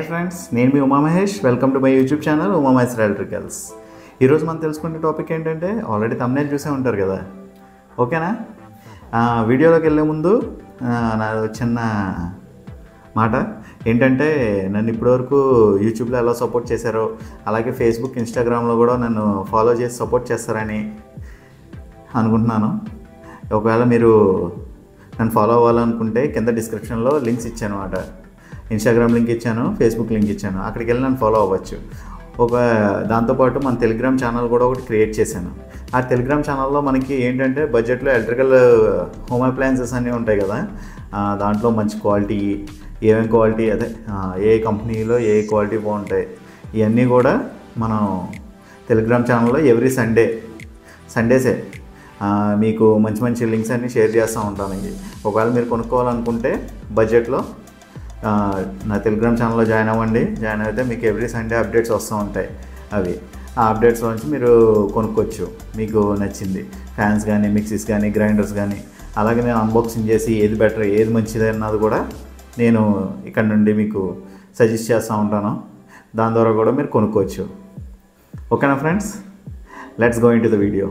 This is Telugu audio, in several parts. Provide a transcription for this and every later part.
ఫ్రెండ్స్ నేను మీ Uma Mahesh welcome to my YouTube channel Uma Mahesh electricals ఈరోజు మనం తెలుసుకునే టాపిక్ ఏంటంటే ఆల్రెడీ తమ్నేల్ చూసే ఉంటారు కదా ఓకేనా ఆ, వీడియోలోకి వెళ్ళే ముందు ఆ, నాది ఒక చిన్న మాట ఏంటంటే నన్ను ఇప్పటివరకు యూట్యూబ్లో ఎలా సపోర్ట్ చేశారో అలాగే ఫేస్బుక్ ఇన్స్టాగ్రామ్లో కూడా నన్ను ఫాలో చేసి సపోర్ట్ చేస్తారని అనుకుంటున్నాను ఒకవేళ మీరు నన్ను ఫాలో అవ్వాలనుకుంటే కింద డిస్క్రిప్షన్లో లింక్స్ ఇచ్చాను అనమాట ఇన్స్టాగ్రామ్ లింక్ ఇచ్చాను ఫేస్బుక్ లింక్ ఇచ్చాను అక్కడికి వెళ్ళి నన్ను ఫాలో అవ్వచ్చు ఒక దాంతోపాటు మన టెలిగ్రామ్ ఛానల్ కూడా ఒకటి క్రియేట్ చేశాను ఆ టెలిగ్రామ్ ఛానల్లో మనకి ఏంటంటే బడ్జెట్లో ఎలక్ట్రికల్ హోమ్ అప్లయన్సెస్ అన్నీ ఉంటాయి కదా ఆ, దాంట్లో మంచి క్వాలిటీ ఏమేం క్వాలిటీ అదే ఆ, ఏ కంపెనీలో ఏ క్వాలిటీ బాగుంటాయి ఇవన్నీ కూడా మనం టెలిగ్రామ్ ఛానల్లో ఎవ్రీ సండే సండేసే ఆ, మీకు మంచి మంచి లింక్స్ అన్నీ షేర్ చేస్తూ ఉంటాను ఇది ఒకవేళ మీరు కొనుక్కోవాలనుకుంటే బడ్జెట్లో ఆ, నా టెలిగ్రామ్ ఛానల్లో జాయిన్ అవ్వండి జాయిన్ అయితే మీకు ఎవ్రీ సండే అప్డేట్స్ వస్తూ ఉంటాయి అవి ఆ అప్డేట్స్ నుంచి మీరు కొనుక్కోవచ్చు మీకు నచ్చింది ఫ్యాన్స్ కానీ మిక్సీస్ కానీ గ్రైండర్స్ కానీ అలాగే నేను అన్బాక్సింగ్ చేసి ఏది బెటర్ ఏది మంచిది అన్నది కూడా నేను ఇక్కడ నుండి మీకు సజెస్ట్ చేస్తూ ఉంటాను దాని ద్వారా కూడా మీరు కొనుక్కోవచ్చు ఓకేనా friends let's go in to the video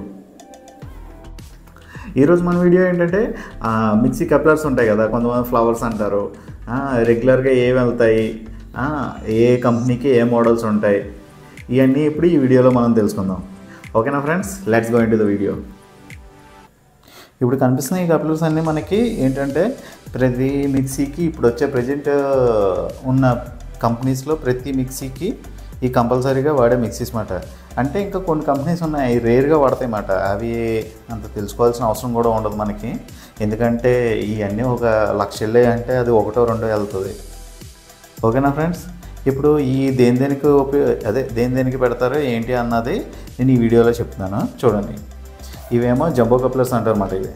ఈరోజు మన వీడియో ఏంటంటే ఆ, మిక్సీ కప్లర్స్ ఉంటాయి కదా కొంతమంది ఫ్లవర్స్ అంటారు ఆ, రెగ్యులర్గా ఏ వెళ్తాయి ఆ, ఏ కంపెనీకి ఏ మోడల్స్ ఉంటాయి ఇవన్నీ ఇప్పుడు ఈ వీడియోలో మనం తెలుసుకుందాం ఓకేనా friends let's go in to the video ఇప్పుడు కనిపిస్తున్న ఈ కప్లర్స్ అన్నీ మనకి ఏంటంటే ప్రతి మిక్సీకి ఇప్పుడు వచ్చే ప్రజెంట్ ఉన్న కంపెనీస్లో ప్రతి మిక్సీకి ఈ కంపల్సరీగా వాడే మిక్సీస్ మాట అంటే ఇంకా కొన్ని కంపెనీస్ ఉన్నాయి రేర్గా వాడతాయి మాట అవి అంత తెలుసుకోవాల్సిన అవసరం కూడా ఉండదు మనకి ఎందుకంటే ఇవన్నీ ఒక లక్ష వెళ్ళాయి అంటే అది ఒకటో రెండో వెళ్తుంది ఓకేనా ఫ్రెండ్స్ ఇప్పుడు ఈ దేని దేనికి ఉపయోగ అదే దేని దేనికి పెడతారో ఏంటి అన్నది నేను ఈ వీడియోలో చెప్తున్నాను చూడండి ఇవేమో జంబో కప్లర్స్ అంటారు అన్నమాట ఇవి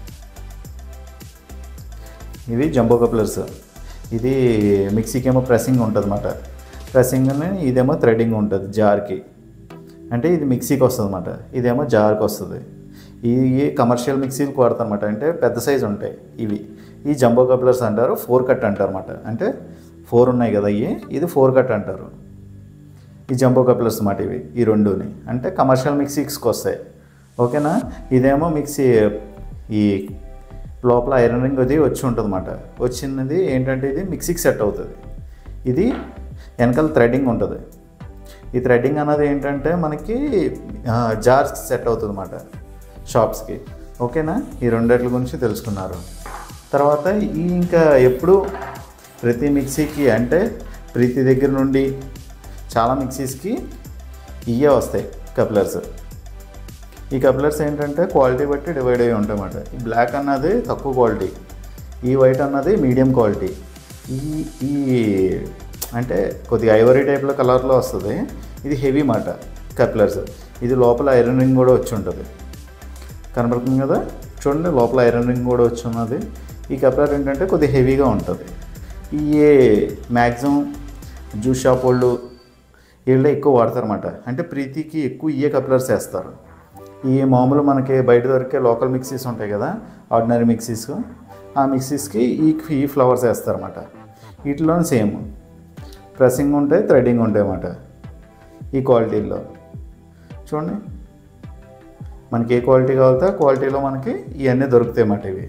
ఇవి జంబో కప్లర్స్ ఇది మిక్సీకి ఏమో ప్రెస్సింగ్ ఉంటుంది అన్నమాట ప్రెస్సింగ్ ఇదేమో థ్రెడింగ్ ఉంటుంది జార్కి అంటే ఇది మిక్సీకి వస్తుంది అనమాట ఇదేమో జార్కి వస్తుంది ఈ కమర్షియల్ మిక్సీలకు వాడతారు అనమాట అంటే పెద్ద సైజు ఉంటాయి ఇవి ఈ జంబో కప్లర్స్ అంటారు ఫోర్ కట్ అంటారు అనమాట అంటే ఫోర్ ఉన్నాయి కదా ఇవి ఇది ఫోర్ కట్ అంటారు ఈ జంబో కప్లర్స్ అన్నమాట ఇవి ఈ రెండుని అంటే కమర్షియల్ మిక్సీస్కి వస్తాయి ఓకేనా ఇదేమో మిక్సీ ఈ లోపల ఐరన్ రింగ్ అది వచ్చి ఉంటుంది అన్నమాట వచ్చినది ఏంటంటే ఇది మిక్సీకి సెట్ అవుతుంది ఇది వెనకాల థ్రెడ్డింగ్ ఉంటుంది ఈ థ్రెడ్డింగ్ అన్నది ఏంటంటే మనకి జార్స్ సెట్ అవుతుంది అన్నమాట షాప్స్కి ఓకేనా ఈ రెండిట్ల గురించి తెలుసుకున్నారు తర్వాత ఈ ఇంకా ఎప్పుడు ప్రతి మిక్సీకి అంటే ప్రతి దగ్గర నుండి చాలా మిక్సీస్కి ఇవే వస్తాయి కప్లర్స్ ఈ కప్లర్స్ ఏంటంటే క్వాలిటీ బట్టి డివైడ్ అయ్యి ఉంటాయి అన్నమాట ఈ బ్లాక్ అన్నది తక్కువ క్వాలిటీ ఈ వైట్ అన్నది మీడియం క్వాలిటీ ఈ ఈ అంటే కొద్దిగా ఐవరీ టైప్లో కలర్లో వస్తుంది ఇది హెవీ మాట కప్లర్స్ ఇది లోపల ఐరన్ రింగ్ కూడా వచ్చి ఉంటుంది కనబడుతుంది కదా చూడండి లోపల ఐరన్ రింగ్ కూడా వచ్చి ఉన్నది ఈ కప్లర్ ఏంటంటే కొద్దిగా హెవీగా ఉంటుంది ఈ మ్యాక్సిమం జ్యూస్ షాప్ వాళ్ళు వీళ్ళే ఎక్కువ వాడతారన్నమాట అంటే ప్రీతికి ఎక్కువ ఇయే కప్లర్స్ వేస్తారు ఈ మామూలు మనకి బయట దొరికే లోకల్ మిక్సీస్ ఉంటాయి కదా ఆర్డినరీ మిక్సీస్ ఆ మిక్సీస్కి ఈ ఈ ఫ్లవర్స్ వేస్తారన్నమాట వీటిలో సేమ్ ప్రెస్సింగ్ ఉంటాయి థ్రెడ్డింగ్ ఉంటాయి అన్నమాట ఈ క్వాలిటీల్లో చూడండి మనకి ఏ క్వాలిటీ కావాలితే ఆ క్వాలిటీలో మనకి ఇవన్నీ దొరుకుతాయి అన్నమాట ఇవి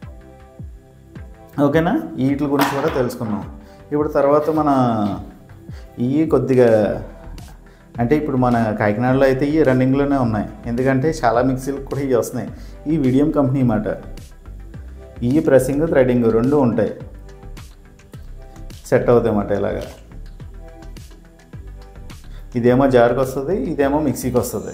ఓకేనా వీటి గురించి కూడా తెలుసుకున్నాం ఇప్పుడు తర్వాత మన ఇవి కొద్దిగా అంటే ఇప్పుడు మన కాకినాడలో అయితే ఇవి రన్నింగ్లోనే ఉన్నాయి ఎందుకంటే చాలా మిక్సీలకు కూడా ఇవి వస్తున్నాయి ఈ విడియం కంపెనీ మాట ఈ ప్రెస్సింగ్ థ్రెడింగ్ రెండు ఉంటాయి సెట్ అవుతాయి అన్నమాట ఇలాగా ఇదేమో జార్కి వస్తుంది ఇదేమో మిక్సీకి వస్తుంది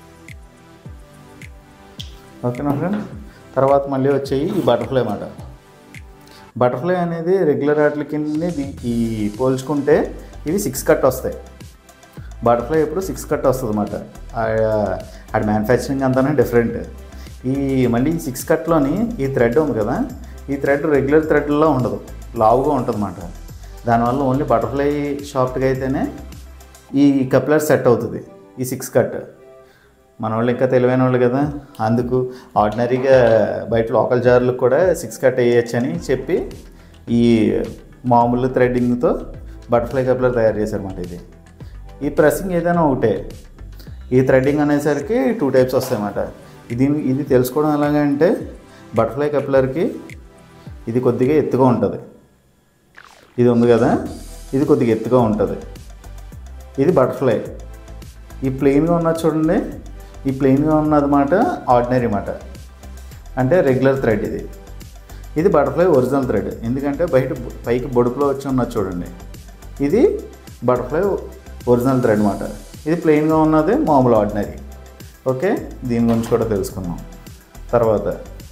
ఓకేనా ఫ్రెండ్ తర్వాత మళ్ళీ వచ్చేవి ఈ బటర్ఫ్లై మాట బటర్ఫ్లై అనేది రెగ్యులర్ వాటికి ఈ పోల్చుకుంటే ఇవి సిక్స్ కట్ వస్తాయి బటర్ఫ్లై ఎప్పుడు సిక్స్ కట్ వస్తుంది అన్నమాట ఆడ మ్యానుఫ్యాక్చరింగ్ అంతానే డిఫరెంట్ ఈ మళ్ళీ సిక్స్ కట్లోని ఈ థ్రెడ్ ఉంది కదా ఈ థ్రెడ్ రెగ్యులర్ థ్రెడ్లో ఉండదు లావుగా ఉంటుంది అన్నమాట దానివల్ల ఓన్లీ బటర్ఫ్లై షాఫ్ట్గా అయితేనే ఈ కప్లర్ సెట్ అవుతుంది ఈ సిక్స్ కట్ మన వాళ్ళు ఇంకా తెలివైన వాళ్ళు కదా అందుకు ఆర్డినరీగా బయట లోకల్ జార్లకు కూడా సిక్స్ కట్ వేయచ్చు అని చెప్పి ఈ మామూలు థ్రెడ్డింగ్తో బటర్ఫ్లై కప్లర్ తయారు చేశారన్నమాట ఇది ఈ ప్రెస్సింగ్ ఏదైనా ఒకటే ఈ థ్రెడ్డింగ్ అనేసరికి టూ టైప్స్ వస్తాయన్నమాట ఇది ఇది తెలుసుకోవడం ఎలాగంటే బటర్ఫ్లై కప్లర్కి ఇది కొద్దిగా ఎత్తుగా ఉంటుంది ఇది ఉంది కదా ఇది కొద్దిగా ఎత్తుగా ఉంటుంది ఇది బటర్ఫ్లై ఈ ప్లెయిన్గా ఉన్నది చూడండి ఈ ప్లెయిన్గా ఉన్నది మాట ఆర్డినరీ మాట అంటే రెగ్యులర్ థ్రెడ్ ఇది ఇది బటర్ఫ్లై ఒరిజినల్ థ్రెడ్ ఎందుకంటే బయట పైకి బొడుపులో వచ్చి ఉన్నది చూడండి ఇది బటర్ఫ్లై ఒరిజినల్ థ్రెడ్ మాట ఇది ప్లెయిన్గా ఉన్నది మామూలు ఆర్డినరీ ఓకే దీని గురించి కూడా తెలుసుకుందాం తర్వాత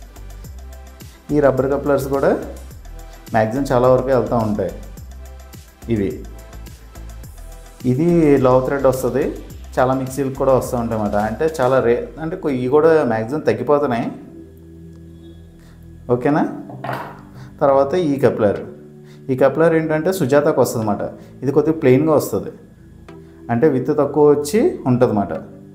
ఈ రబ్బర్ కప్లర్స్ కూడా మ్యాక్సిమం చాలా వరకు వెళ్తూ ఉంటాయి ఇవి ఇది లవ్ థ్రెడ్ వస్తుంది చాలా మిక్సీలు కూడా వస్తూ ఉంటాయి అన్నమాట అంటే చాలా రే అంటే కొ- ఇవి కూడా మ్యాక్సిమం తగ్గిపోతున్నాయి ఓకేనా తర్వాత ఈ కప్లర్ ఈ కప్లర్ ఏంటంటే సుజాతకు వస్తుంది అన్నమాట ఇది కొద్దిగా ప్లెయిన్గా వస్తుంది అంటే విత్ తక్కువ వచ్చి ఉంటుంది అన్నమాట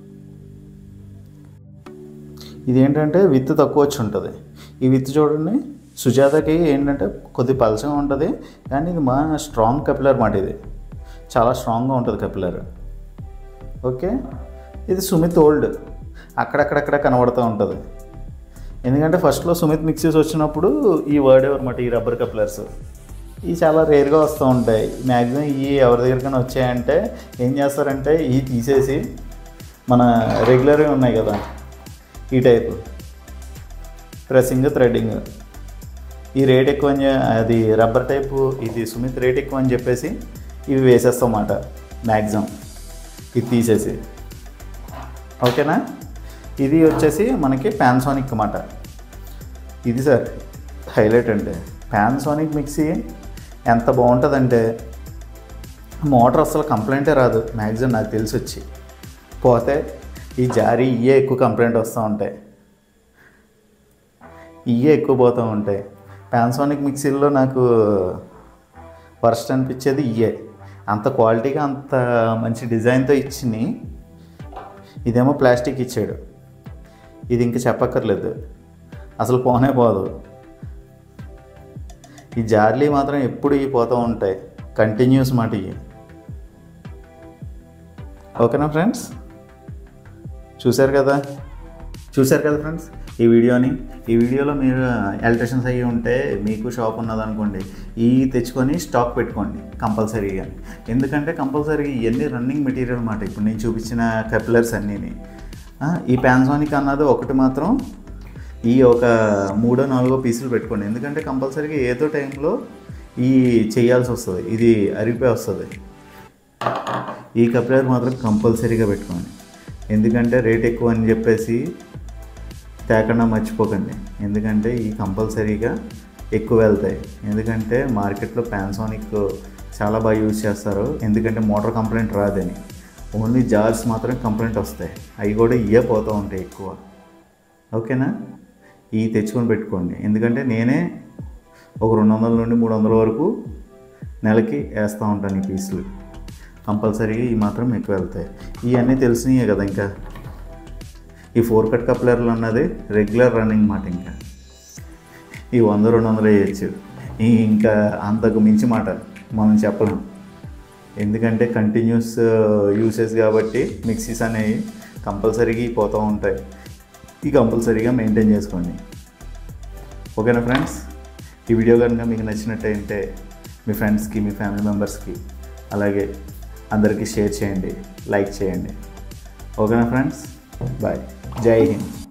ఇది ఏంటంటే విత్ తక్కువ వచ్చి ఉంటుంది ఈ విత్ చూడండి సుజాతకి ఏంటంటే కొద్ది పలసగా ఉంటుంది కానీ ఇది మా స్ట్రాంగ్ కపిలర్ మాట ఇది చాలా స్ట్రాంగ్గా ఉంటుంది కపిలర్ ఓకే ఇది సుమిత్ ఓల్డ్ అక్కడక్కడక్కడ కనబడుతూ ఉంటుంది ఎందుకంటే ఫస్ట్లో సుమిత్ మిక్సీస్ వచ్చినప్పుడు ఈ వర్డ్ అనమాట ఈ రబ్బర్ కప్లర్స్ ఇవి చాలా రేర్గా వస్తూ ఉంటాయి మ్యాక్సిమం ఇవి ఎవరి దగ్గరికైనా వచ్చాయంటే ఏం చేస్తారంటే ఇవి తీసేసి మన రెగ్యులర్గా ఉన్నాయి కదా ఈ టైప్ ప్రెస్సింగ్ థ్రెడ్డింగ్ ఈ రేట్ ఎక్కువ అని చె- అది రబ్బర్ టైపు ఇది సుమిత్ రేట్ ఎక్కువ అని చెప్పేసి ఇవి వేసేస్తాం అన్నమాట మ్యాక్సిమం ఇది తీసేసి ఓకేనా ఇది వచ్చేసి మనకి పాన్సానిక్ అన్నమాట ఇది సార్ హైలైట్ అంటే పాన్సానిక్ మిక్సీ ఎంత బాగుంటుందంటే మోటార్ అసలు కంప్లైంటే రాదు మ్యాక్సిమం నాకు తెలిసి వచ్చి పోతే ఈ జారీ ఇయే ఎక్కువ కంప్లైంట్ వస్తూ ఉంటాయి ఇయే ఎక్కువ పోతూ ఉంటాయి పాన్సానిక్ మిక్సీల్లో నాకు వర్స్ట్ అనిపించేది ఇయే అంత క్వాలిటీగా అంత మంచి డిజైన్తో ఇచ్చింది ఇదేమో ప్లాస్టిక్ ఇచ్చాడు ఇది ఇంకా చెప్పక్కర్లేదు అసలు పోనే పోదు ఈ జార్లీ మాత్రం ఎప్పుడు ఇవి పోతూ ఉంటాయి కంటిన్యూస్ మాట ఇవి ఓకేనా ఫ్రెండ్స్ చూశారు కదా చూశారు కదా ఫ్రెండ్స్ ఈ వీడియోని ఈ వీడియోలో మీరు ఎలక్ట్రిషన్స్ అయ్యి ఉంటే మీకు షాప్ ఉన్నదనుకోండి ఈ తెచ్చుకొని స్టాక్ పెట్టుకోండి కంపల్సరీగా ఎందుకంటే కంపల్సరీగా ఇవన్నీ రన్నింగ్ మెటీరియల్ అన్నమాట ఇప్పుడు నేను చూపించిన కపిలర్స్ అన్నీని ఆ, ఈ పాన్సానిక్ అన్నది ఒకటి మాత్రం ఈ ఒక మూడో నాలుగో పీసులు పెట్టుకోండి ఎందుకంటే కంపల్సరీగా ఏదో టైంలో ఈ చేయాల్సి వస్తుంది ఇది అరిగిపోయి వస్తుంది ఈ కప్లర్ మాత్రం కంపల్సరీగా పెట్టుకోండి ఎందుకంటే రేట్ ఎక్కువ అని చెప్పేసి తేకుండా మర్చిపోకండి ఎందుకంటే ఈ కంపల్సరీగా ఎక్కువ వెళ్తాయి ఎందుకంటే మార్కెట్లో పాన్సానిక్ చాలా బాగా యూజ్ చేస్తారు ఎందుకంటే మోటార్ కంప్లైంట్ రాదని ఓన్లీ జార్స్ మాత్రం కంప్లైంట్ వస్తాయి అవి కూడా ఇవే పోతూ ఉంటాయి ఎక్కువ ఓకేనా ఇవి తెచ్చుకొని పెట్టుకోండి ఎందుకంటే నేనే ఒక రెండు వందల నుండి మూడు వందల వరకు నెలకి వేస్తూ ఉంటాను ఈ పీసులు కంపల్సరీగా ఈ మాత్రం ఎక్కువ వెళ్తాయి ఇవన్నీ తెలిసినాయే కదా ఇంకా ఈ ఫోర్ కట్ కప్లర్లు అన్నది రెగ్యులర్ రన్నింగ్ మాట ఇంకా ఈ వంద రెండు వందలు వేయచ్చు ఈ ఇంకా అంతకు మించి మాట మనం చెప్పలేం ఎందుకంటే కంటిన్యూస్ యూసేజ్ కాబట్టి మిక్సీస్ అనేవి కంపల్సరీగా పోతూ ఉంటాయి ఈ కంపల్సరీగా మెయింటైన్ చేసుకోండి ఓకేనా ఫ్రెండ్స్ ఈ వీడియో కనుక మీకు నచ్చినట్టయితే మీ ఫ్రెండ్స్కి మీ ఫ్యామిలీ మెంబర్స్కి అలాగే అందరికీ షేర్ చేయండి లైక్ చేయండి ఓకేనా ఫ్రెండ్స్ బాయ్ జై హింద్